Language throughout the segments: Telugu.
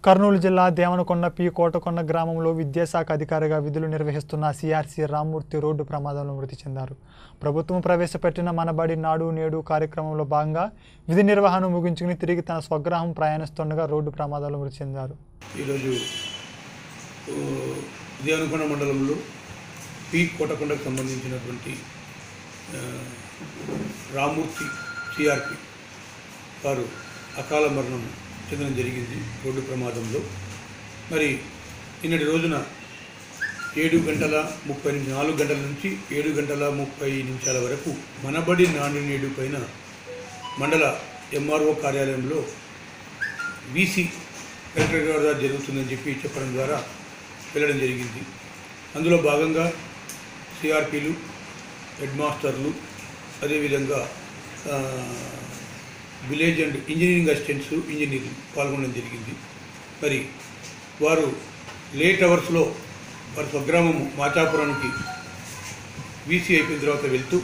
కర్నూలు జిల్లా దేవనకొండ పి కోటకొండ గ్రామంలో విద్యాశాఖ అధికారిగా విధులు నిర్వహిస్తున్న సిఆర్సి రామ్మూర్తి రోడ్డు ప్రమాదంలో మృతి చెందారు ప్రభుత్వం ప్రవేశపెట్టిన మనబడి నాడు నేడు కార్యక్రమంలో భాగంగా విధి నిర్వహణ ముగించుకుని తిరిగి తన స్వగ్రామం ప్రయాణిస్తుండగా రోడ్డు ప్రమాదంలో మృతి చెందారు ఈరోజు ఆ, దేవనకొండ మండలంలో పి కోటకొండకు సంబంధించినటువంటి ఆ, రామూర్తి సిఆర్పి వారు అకాల మరణం చెందడం జరిగింది రోడ్డు ప్రమాదంలో మరి నిన్నటి రోజున ఏడు గంటల ముప్పై నిమిషం నాలుగు గంటల నుంచి ఏడు గంటల ముప్పై నిమిషాల వరకు మనబడి నాడు నేడు పైన మండల ఎంఆర్ఓ కార్యాలయంలో వీసీ కలెక్టర్ గారి ద్వారా జరుగుతుందని చెప్పి చెప్పడం ద్వారా వెళ్ళడం జరిగింది అందులో భాగంగా సిఆర్పీలు హెడ్ మాస్టర్లు అదేవిధంగా ఆ, విలేజ్ అండ్ ఇంజనీరింగ్ అసిస్టెంట్స్ ఇంజనీర్లు పాల్గొనడం జరిగింది మరి వారు లేట్ అవర్స్లో వారి స్వగ్రామము మాచాపురానికి వీసీ అయిపోయిన తర్వాత వెళ్తూ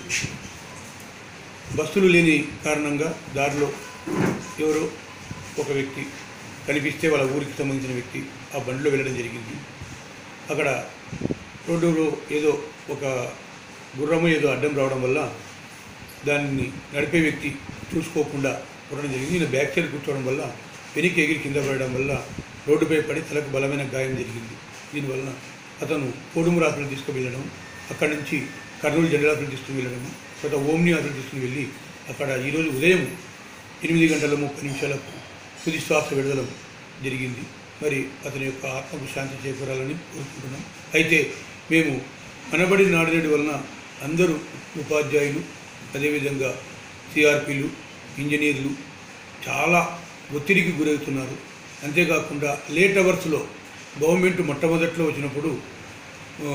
బస్సులు లేని కారణంగా దారిలో ఎవరో ఒక వ్యక్తి కనిపిస్తే వాళ్ళ ఊరికి సంబంధించిన వ్యక్తి ఆ బండిలో వెళ్ళడం జరిగింది అక్కడ రోడ్డులో ఏదో ఒక గుర్రము ఏదో అడ్డం రావడం వల్ల దాన్ని నడిపే వ్యక్తి చూసుకోకుండా ఉండడం జరిగింది ఈయన బ్యాక్ సైడ్ కూర్చోవడం వల్ల వెనక్కి ఎగిరి కింద పడడం వల్ల రోడ్డుపై పడి తలకు బలమైన గాయం జరిగింది దీనివలన అతను కోడుము రాత్రులు తీసుకువెళ్ళడం అక్కడి నుంచి కర్నూలు జనరల్ హాస్పిటల్ తీసుకుని వెళ్ళడం తర్వాత ఓమ్ని హాస్పిటల్ తీసుకుని వెళ్ళి అక్కడ ఈరోజు ఉదయం ఎనిమిది గంటల ముప్పై నిమిషాలకు తుది శ్వాస విడుదల జరిగింది మరి అతని యొక్క ఆత్మకు శాంతి చేకూరాలని కోరుకుంటున్నాం అయితే మేము అనబడి నాడినేడు వలన అందరూ ఉపాధ్యాయులు అదేవిధంగా సిఆర్పీలు ఇంజనీర్లు చాలా ఒత్తిడికి గురవుతున్నారు అంతేకాకుండా లేట్ అవర్స్లో గవర్నమెంట్ మొట్టమొదట్లో వచ్చినప్పుడు ఆ,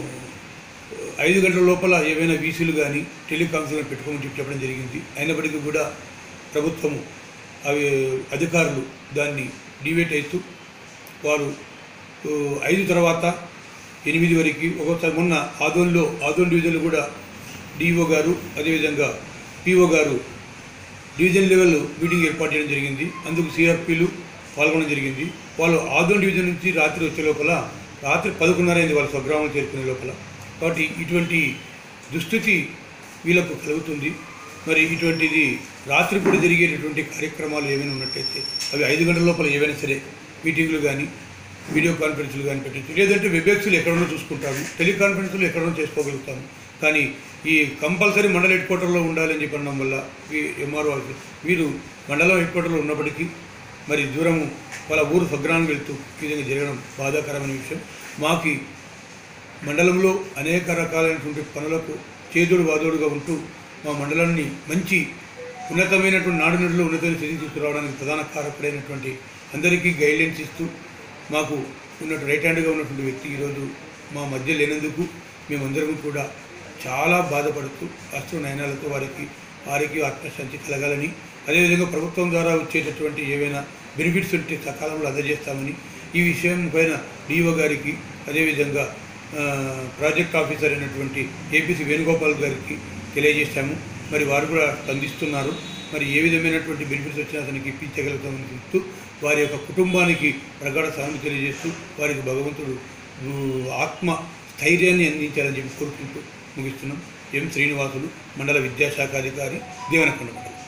ఐదు గంటల లోపల ఏవైనా వీసీలు కానీ టెలికామ్స్ కానీ పెట్టుకోమని చెప్పి చెప్పడం జరిగింది అయినప్పటికీ కూడా ప్రభుత్వము అవి అధికారులు దాన్ని డివేట్ అవుతూ వారు ఆ, ఐదు తర్వాత ఎనిమిది వరకు ఒక్కొక్కసారి మొన్న ఆదోన్లో ఆదోన్ డివిజన్లో కూడా డిఓ గారు అదేవిధంగా పిఓ గారు డివిజన్ లెవెల్ మీటింగ్ ఏర్పాటు చేయడం జరిగింది అందుకు సిఆర్పీలు పాల్గొనడం జరిగింది వాళ్ళు ఆదోన్ డివిజన్ నుంచి రాత్రి వచ్చే లోపల రాత్రి పదకొండున్నర అయింది వాళ్ళ స్వగ్రామం చేరుకునే లోపల కాబట్టి ఇటువంటి దుస్థితి వీళ్ళకు కలుగుతుంది మరి ఇటువంటిది రాత్రి కూడా జరిగేటటువంటి కార్యక్రమాలు ఏమైనా ఉన్నట్టయితే అవి ఐదు గంటల లోపల ఏవైనా సరే మీటింగ్లు కానీ వీడియో కాన్ఫరెన్స్లు కానీ పెట్టచ్చు లేదంటే వెబ్ఎక్స్లు ఎక్కడన్నా చూసుకుంటాము టెలికాన్ఫరెన్స్లు ఎక్కడన్నా చేసుకోగలుగుతాము కానీ ఈ కంపల్సరీ మండల హెడ్ క్వార్టర్లో ఉండాలని చెప్పి అనడం వల్ల ఈ ఎంఆర్ఓ వీరు మండలం హెడ్ క్వార్టర్లో ఉన్నప్పటికీ మరి దూరము వాళ్ళ ఊరు స్వగ్రామం వెళ్తూ ఈ విధంగా జరగడం బాధాకరమైన విషయం మాకి మండలంలో అనేక రకాలైనటువంటి పనులకు చేదుడు వాదోడుగా ఉంటూ మా మండలాన్ని మంచి ఉన్నతమైనటువంటి నాడునుడిలో ఉన్నతమైన స్థితికి తీసుకురావడానికి ప్రధాన కారకుడైనటువంటి అందరికీ గైడ్లైన్స్ ఇస్తూ మాకు ఉన్నట్టు రైట్ హ్యాండ్గా ఉన్నటువంటి వ్యక్తి ఈరోజు మా మధ్య లేనందుకు మేమందరం కూడా చాలా బాధపడుతూ అస్త్ర నయనాలతో వారికి వారికి ఆత్మశాంతి కలగాలని అదేవిధంగా ప్రభుత్వం ద్వారా వచ్చేటటువంటి ఏవైనా బెనిఫిట్స్ ఉంటే సకాలంలో అందజేస్తామని ఈ విషయం పైన డిఓ గారికి అదేవిధంగా ఆ, ప్రాజెక్ట్ ఆఫీసర్ అయినటువంటి ఏపీసీ వేణుగోపాల్ గారికి తెలియజేశాము మరి వారు కూడా స్పందిస్తున్నారు మరి ఏ విధమైనటువంటి బెనిఫిట్స్ వచ్చినా అతనికి ఇప్పించగలుగుతామని చెప్తూ వారి యొక్క కుటుంబానికి ప్రగాఢ సానుభూతి తెలియజేస్తూ వారికి భగవంతుడు ఊ, ఆత్మ స్థైర్యాన్ని అందించాలని చెప్పి కోరుకుంటూ ముగిస్తున్నాం ఎం శ్రీనివాసులు మండల విద్యాశాఖ అధికారి దేవనకొండ మండలం